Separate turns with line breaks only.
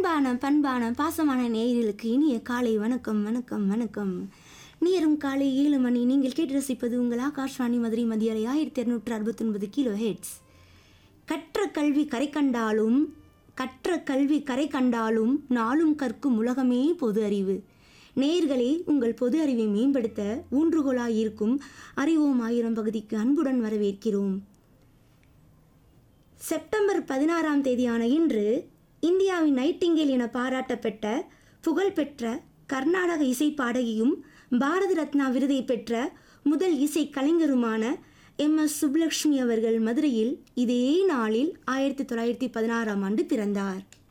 அன்பான பண்பான பாசமான நேயர்களுக்கு இனிய காலை வணக்கம் வணக்கம் வணக்கம் நேரம் காலை ஏழு மணி நீங்கள் கேட்டு ரசிப்பது உங்கள் ஆகாஷ்வாணி மதுரை மதியலை ஆயிரத்தி இரநூற்று அறுபத்தொன்பது கிலோ ஹெட்ஸ் கற்ற கல்வி கரை கண்டாலும் கற்ற கல்வி கரை கண்டாலும் நாளும் கற்கும் உலகமே பொது அறிவு நேயர்களே உங்கள் பொது அறிவை மேம்படுத்த ஊன்றுகோலாயிருக்கும் அறிவோம் ஆயிரம் பகுதிக்கு அன்புடன் வரவேற்கிறோம் செப்டம்பர் பதினாறாம் தேதியான இன்று இந்தியாவின் நைட்டிங்கேல் என பாராட்டப்பட்ட புகழ்பெற்ற கர்நாடக இசை பாடகியும் பாரத ரத்னா விருதை பெற்ற முதல் இசை கலைஞருமான எம் எஸ் சுப்புலட்சுமி அவர்கள் மதுரையில் இதே நாளில் ஆயிரத்தி தொள்ளாயிரத்தி பதினாறாம் ஆண்டு பிறந்தார்